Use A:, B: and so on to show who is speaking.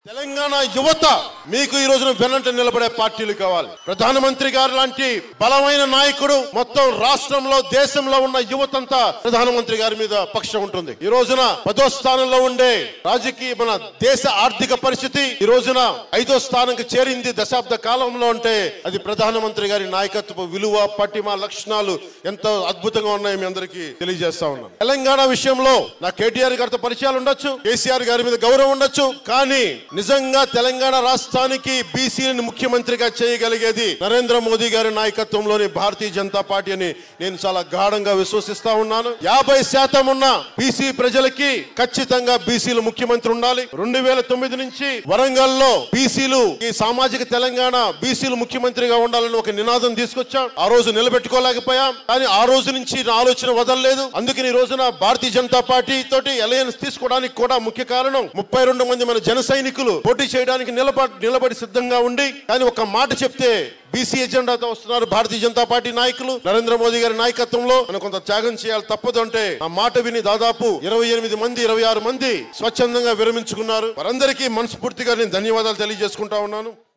A: తెలంగాణ యువత మీకు ఈ రోజున వెనంట నిలబడే పార్టీలు కావాలి ప్రధానమంత్రి గారు లాంటి బలమైన నాయకుడు మొత్తం రాష్ట్రంలో దేశంలో ఉన్న యువతంతా ప్రధానమంత్రి గారి మీద పక్షం ఉంటుంది ఈ రోజున పదో స్థానంలో ఉండే రాజకీయ మన దేశ ఆర్థిక పరిస్థితి ఈ రోజున ఐదో స్థానంకి చేరింది దశాబ్ద కాలంలో అంటే అది ప్రధానమంత్రి గారి నాయకత్వ విలువ పటిమ లక్షణాలు ఎంతో అద్భుతంగా ఉన్నాయి మీ అందరికీ తెలియజేస్తా ఉన్నాను తెలంగాణ విషయంలో నా కేటీఆర్ గారితో పరిచయాలు ఉండొచ్చు కేసీఆర్ గారి మీద గౌరవం ఉండొచ్చు కానీ నిజంగా తెలంగాణ రాష్ట్రానికి బీసీని ముఖ్యమంత్రిగా చేయగలిగేది నరేంద్ర మోదీ గారి నాయకత్వంలోని భారతీయ జనతా పార్టీ అని నేను చాలా గాఢంగా విశ్వసిస్తా ఉన్నాను యాభై శాతం ఉన్న బీసీ ప్రజలకి ఖచ్చితంగా బీసీలు ముఖ్యమంత్రి ఉండాలి రెండు వేల తొమ్మిది నుంచి వరంగల్ లో బీసీలు ఈ సామాజిక తెలంగాణ బీసీలు ముఖ్యమంత్రిగా ఉండాలని ఒక నినాదం తీసుకొచ్చాం ఆ రోజు నిలబెట్టుకోలేకపోయాం కానీ ఆ రోజు నుంచి నా ఆలోచన వదలలేదు అందుకని ఈ రోజున భారతీయ జనతా పార్టీ తోటి అలయన్స్ తీసుకోవడానికి కూడా ముఖ్య కారణం ముప్పై రెండు మంది మన జన సైనికులు పోటీ చేయడానికి నిలబడి నిలబడి సిద్ధంగా ఉండి కానీ ఒక మాట చెప్తే బీసీ ఎజెండాతో వస్తున్నారు భారతీయ జనతా పార్టీ నాయకులు నరేంద్ర మోదీ గారి నాయకత్వంలో మనం కొంత త్యాగం చేయాలి తప్పదు అంటే ఆ మాట విని దాదాపు ఇరవై ఎనిమిది మంది ఇరవై ఆరు మంది స్వచ్ఛందంగా విరమించుకున్నారు వారందరికీ మనస్ఫూర్తిగా నేను ధన్యవాదాలు తెలియజేసుకుంటా ఉన్నాను